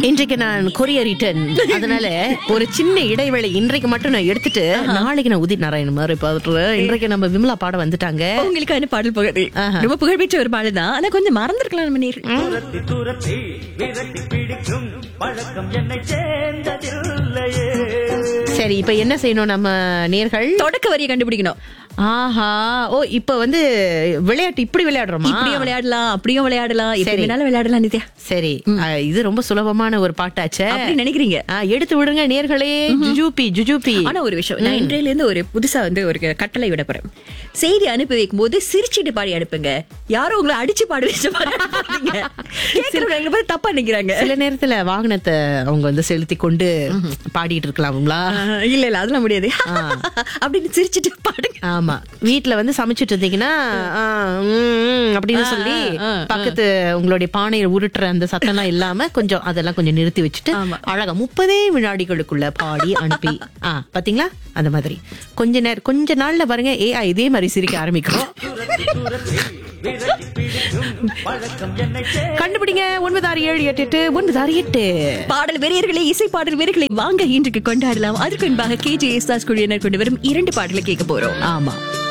இன்றைக்கு நான் courier return அதனால ஒரு சின்ன இடைவேளை இன்றைக்கு மட்டும் நான் எடுத்துட்டு நாளைக்கு நான் உதித் நாராயண் மாதிரி பாத்துறேன் இன்றைக்கு நம்ம விமலா பாட வந்துட்டாங்க உங்களுக்கான பாடல் புகழ் ரொம்ப புகழ்பெற்ற ஒரு பாடல் தான் ஆனா கொஞ்சம் மறந்துருக்கலாம் நம்ம நேர் துரத்தி துரத்தி விரட்டி பிடிக்கும் பழக்கம் என்னை சேர்ந்ததில்லையே சரி இப்ப என்ன செய்யணும் நம்ம நேர்கள் தொடக்க வரியை கண்டுபிடிக்கணும் ஆஹா ஓ இப்ப வந்து விளையாட்டு இப்படி விளையாடுறோமா இப்படியும் விளையாடலாம் அப்படியும் விளையாடலாம் எப்படி சரி. வேணாலும் விளையாடலாம் நித்யா சரி ஆ, இது ரொம்ப சுலபமான ஒரு பாட்டாச்சே அப்படி நினைக்கிறீங்க ஆ, எடுத்து விடுங்க நேர்களே ஜுஜூபி ஜுஜூபி ஆனா ஒரு விஷயம் நான் இன்றையில இருந்து ஒரு புதுசா வந்து ஒரு கட்டளை விட போறேன் செய்தி அனுப்பி வைக்கும் போது சிரிச்சிட்டு பாடி அனுப்புங்க யாரும் உங்களை அடிச்சு பாட வச்ச பாடி அனுப்பாதீங்க. கேக்குறவங்க எங்களை பத்தி தப்பா நினைக்கிறாங்க சில நேரத்துல வாகனத்தை அவங்க வந்து செலுத்தி கொண்டு பாடிட்டு இருக்கலாம்ங்களா ஆஹ், இல்ல இல்ல அதெல்லாம் முடியாது அப்படின்னு சிரிச்சிட்டு பாடுங்க ஆமா வீட்ல வந்து சமைச்சிட்டு இருந்தீங்கன்னா ஆ, ம், ம் அப்படின்னு சொல்லி ஆ, ஆ. பக்கத்து உங்களுடைய பானையை உருட்டுற அந்த சத்தம்லாம் இல்லாம கொஞ்சம் அதெல்லாம் கொஞ்சம் நிறுத்தி வச்சுட்டு ஆமா. அழகா முப்பதே வினாடிகளுக்குள்ள பாடி அனுப்பி ஆ பாத்தீங்களா அந்த மாதிரி கொஞ்ச நேரம் கொஞ்ச நாள்ல பாருங்க ஏ இதே மாதிரி சிரிக்க ஆரம்பிக்கும் துரத்தி துரத்தி விரட்டி பிடிக்கும் பழக்கம் என்னை கண்டுபிடிங்க ஒன்பது ஆறு ஏழு எட்டு எட்டு ஒன்பது ஆறு எட்டு பாடல் வெறியர்களை இசை பாடல் வெறியர்களை வாங்க இன்றைக்கு கொண்டாடலாம் அதற்கு முன்பாக கே ஜே எஸ் தாஸ் குழுவினர் கொண்டு வரும் இரண்டு பாடலை கேட்க போறோம் ஆமா